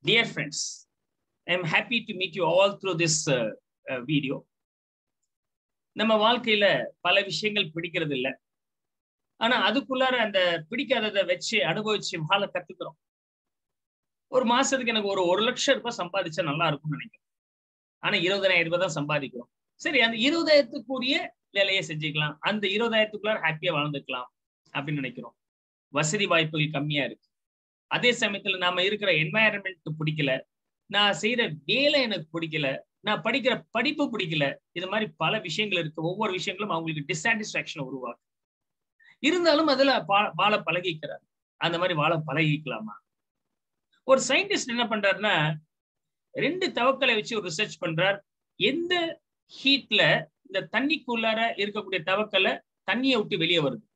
Dear friends, I am happy to meet you all through this uh, uh, video. நம்ம வாழ்க்கையில பல விஷயங்கள் பிடிக்கிறது இல்ல ஆனா அதுக்குள்ளார அந்த பிடிக்காததை வச்சு அனுபவிச்சு வாழ கத்துக்கிறோம் ஒரு மாசத்துக்கு எனக்கு ஒரு ஒரு லட்சம் ரூபாய் சம்பாதிச்சா நல்லா இருக்கும்னு நினைக்கிறேன் ஆனா இருபதாயிரம் ரூபாய் தான் சம்பாதிக்கிறோம் சரி அந்த இருபதாயிரத்துக்குரிய வேலையை செஞ்சுக்கலாம் அந்த இருபதாயிரத்துக்குள்ளார ஹாப்பியா வாழ்ந்துக்கலாம் அப்படின்னு நினைக்கிறோம் வசதி வாய்ப்புகள் கம்மியா இருக்கு அதே சமயத்துல நாம இருக்கிற என்வாயரன்மெண்ட் பிடிக்கல நான் செய்யற வேலை எனக்கு பிடிக்கல நான் படிக்கிற படிப்பு பிடிக்கல இது மாதிரி பல விஷயங்கள் இருக்கு ஒவ்வொரு விஷயங்களும் அவங்களுக்கு டிசாட்டிஸ்பாக்சன் உருவாக்கு இருந்தாலும் அதுல வாழ பழகிக்கிறார் அந்த மாதிரி வாழ பழகிக்கலாமா ஒரு சயின்டிஸ்ட் என்ன பண்றாருன்னா ரெண்டு தவக்களை வச்சு ஒரு ரிசர்ச் பண்றார் எந்த ஹீட்ல இந்த தண்ணிக்குள்ளார இருக்கக்கூடிய தவக்கலை தண்ணியை விட்டு வெளியே வருது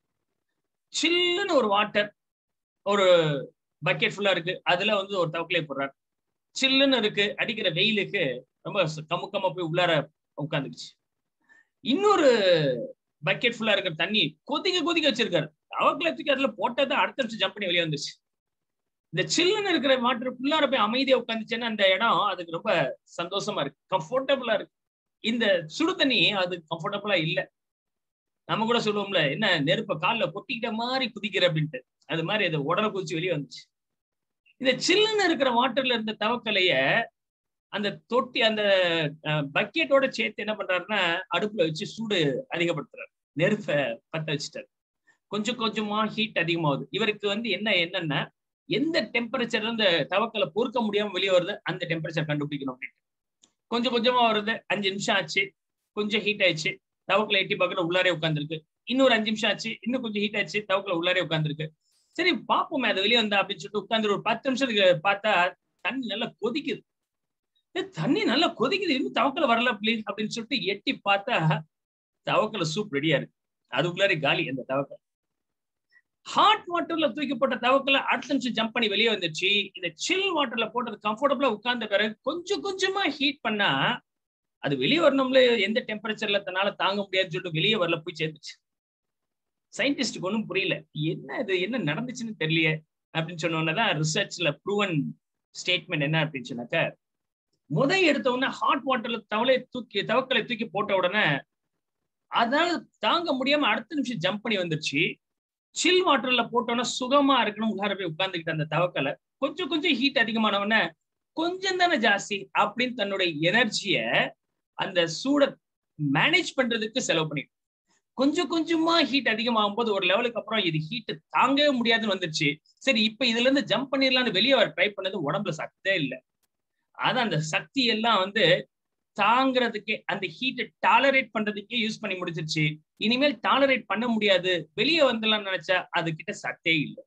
சில்லுன்னு ஒரு வாட்டர் ஒரு பக்கெட் ஃபுல்லா இருக்கு அதுல வந்து ஒரு தவக்கலை போடுறாரு சில்லுன்னு இருக்கு அடிக்கிற வெயிலுக்கு ரொம்ப கமுக்கமா போய் உள்ளார உட்காந்துக்குச்சு இன்னொரு பக்கெட் ஃபுல்லா இருக்கிற தண்ணி கொதிக்க கொதிக்க வச்சிருக்காரு தவக்கலை தூக்கி அதுல போட்டதை அடுத்த நிமிஷம் ஜம்ப் பண்ணி வெளியே வந்துச்சு இந்த சில்லுன்னு இருக்கிற வாட்டர் ஃபுல்லார போய் அமைதியா உட்காந்துச்சுன்னா அந்த இடம் அதுக்கு ரொம்ப சந்தோஷமா இருக்கு கம்ஃபர்டபுளா இருக்கு இந்த சுடு தண்ணி அது கம்ஃபர்டபுளா இல்லை நம்ம கூட சொல்லுவோம்ல என்ன நெருப்ப காலில் கொட்டிக்கிட்ட மாதிரி குதிக்கிற அப்படின்ட்டு அது மாதிரி அது உடலை குதிச்சு வெளியே வந்துச்சு இந்த சில்லுன்னு இருக்கிற வாட்டர்ல இருந்த தவக்கலைய அந்த தொட்டி அந்த பக்கெட்டோட சேர்த்து என்ன பண்றாருன்னா அடுப்புல வச்சு சூடு அதிகப்படுத்துறாரு நெருப்ப பத்த வச்சுட்டாரு கொஞ்சம் கொஞ்சமா ஹீட் அதிகமாகுது இவருக்கு வந்து என்ன என்னன்னா எந்த டெம்பரேச்சர்ல இந்த தவக்கலை பொறுக்க முடியாம வெளியே வருது அந்த டெம்பரேச்சர் கண்டுபிடிக்கணும் அப்படின்ட்டு கொஞ்சம் கொஞ்சமா வருது அஞ்சு நிமிஷம் ஆச்சு கொஞ்சம் ஹீட் ஆயிடுச்சு தவக்கலை எட்டி பார்க்கற உள்ளாரே உட்காந்துருக்கு இன்னொரு அஞ்சு நிமிஷம் ஆச்சு இன்னும் கொஞ்சம் ஹீட் ஆச்சு தவக்கலை உள்ளாரே உட்காந்துருக்கு சரி பார்ப்போமே அது வெளியே வந்தா அப்படின்னு சொல்லிட்டு உட்காந்து ஒரு பத்து நிமிஷத்துக்கு பார்த்தா தண்ணி நல்லா கொதிக்குது தண்ணி நல்லா கொதிக்குது இன்னும் தவக்கலை வரல ப்ளீஸ் அப்படின்னு சொல்லிட்டு எட்டி பார்த்தா தவக்கலை சூப் ரெடியா இருக்கு அதுக்குள்ளாரே காலி அந்த தவக்கலை ஹாட் வாட்டர்ல தூக்கி போட்ட தவக்கலை அடுத்த நிமிஷம் ஜம்ப் பண்ணி வெளியே வந்துச்சு இந்த சில் வாட்டர்ல போட்டது கம்ஃபர்டபுளா உட்கார்ந்த பிறகு கொஞ்சம் கொஞ்சமா ஹீட் பண்ணா அது வெளியே வரணும்ல எந்த டெம்பரேச்சர்ல தன்னால தாங்க முடியாதுன்னு சொல்லிட்டு வெளியே வரல போய் சேர்ந்துச்சு சயின்டிஸ்டுக்கு ஒன்றும் புரியல என்ன இது என்ன நடந்துச்சுன்னு தெரியலையே அப்படின்னு சொன்னோன்னதான் ரிசர்ச்ல ப்ரூவன் ஸ்டேட்மெண்ட் என்ன அப்படின்னு சொன்னாக்க முதல் எடுத்த உடனே ஹாட் வாட்டர்ல தவளை தூக்கி தவக்கலை தூக்கி போட்ட உடனே அதனால தாங்க முடியாம அடுத்த நிமிஷம் ஜம்ப் பண்ணி வந்துருச்சு சில் வாட்டர்ல போட்டோன்னா சுகமா இருக்கணும் உள்ளார போய் உட்கார்ந்துக்கிட்ட அந்த தவக்கலை கொஞ்சம் கொஞ்சம் ஹீட் அதிகமானவொடனே கொஞ்சம் தானே ஜாஸ்தி அப்படின்னு தன்னுடைய எனர்ஜிய அந்த சூட மேனேஜ் பண்றதுக்கு செலவு பண்ணிட்டு கொஞ்சம் கொஞ்சமா ஹீட் அதிகமாகும் போது ஒரு லெவலுக்கு அப்புறம் இது ஹீட் தாங்கவே முடியாதுன்னு வந்துருச்சு சரி இப்ப இதுல இருந்து ஜம்ப் பண்ணிடலாம்னு வெளியே வர ட்ரை பண்ணது உடம்புல சக்தியே இல்லை அதான் அந்த சக்தி எல்லாம் வந்து தாங்கிறதுக்கே அந்த ஹீட்டை டாலரேட் பண்றதுக்கே யூஸ் பண்ணி முடிச்சிருச்சு இனிமேல் டாலரேட் பண்ண முடியாது வெளியே வந்துடலாம் நினைச்சா அது கிட்ட சத்தே இல்லை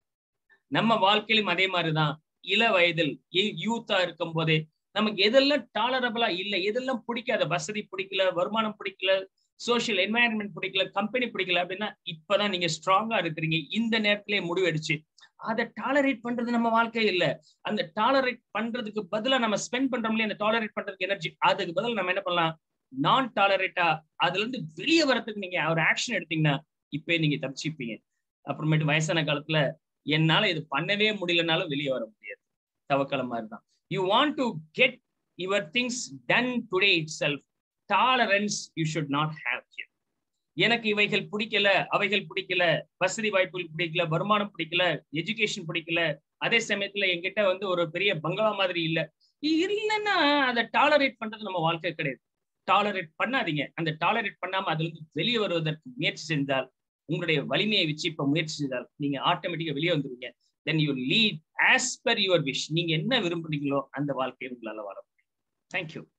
நம்ம வாழ்க்கையிலும் அதே மாதிரிதான் இள வயதில் யூத்தா இருக்கும் போதே நமக்கு எதெல்லாம் டாலரபிளா இல்லை எதெல்லாம் பிடிக்காத வசதி பிடிக்கல வருமானம் பிடிக்கல சோசியல் என்வாயன்மெண்ட் பிடிக்கல கம்பெனி பிடிக்கல அப்படின்னா இப்பதான் நீங்க ஸ்ட்ராங்கா இருக்கிறீங்க இந்த நேரத்திலே முடிவெடுச்சு அதை டாலரேட் பண்றது நம்ம வாழ்க்கை இல்ல அந்த டாலரேட் பண்றதுக்கு பதிலா நம்ம ஸ்பெண்ட் பண்றோம்ல அந்த டாலரேட் பண்றதுக்கு எனர்ஜி அதுக்கு பதில் நம்ம என்ன பண்ணலாம் நான் டாலரேட்டா அதுல இருந்து வெளியே வரதுக்கு நீங்க ஒரு ஆக்ஷன் எடுத்தீங்கன்னா இப்பயே நீங்க தப்பிச்சுப்பீங்க அப்புறமேட்டு வயசான காலத்துல என்னால இது பண்ணவே முடியலனாலும் வெளியே வர முடியாது தவக்கலை மாதிரி தான் you want to get your things done today itself tolerance you should not have here எனக்கு இவைகள் பிடிக்கல அவைகள் பிடிக்கல வசதி வாய்ப்புகள் பிடிக்கல வருமானம் பிடிக்கல எஜுகேஷன் பிடிக்கல அதே சமயத்துல எங்கிட்ட வந்து ஒரு பெரிய பங்களா மாதிரி இல்ல இல்லைன்னா அதை டாலரேட் பண்றது நம்ம வாழ்க்கை கிடையாது டாலரேட் பண்ணாதீங்க அந்த டாலரேட் பண்ணாம அதுல இருந்து வெளியே வருவதற்கு முயற்சி செஞ்சால் உங்களுடைய வலிமையை வச்சு இப்ப முயற்சி செய்தால் நீங்க ஆட்டோமேட்டிக்கா வெளியே வந்துருவீங்க then you lead as per your wish நீங்க என்ன விரும்புறீங்களோ அந்த வாழ்க்கையை உங்களால வாழ முடியும் தேங்க்யூ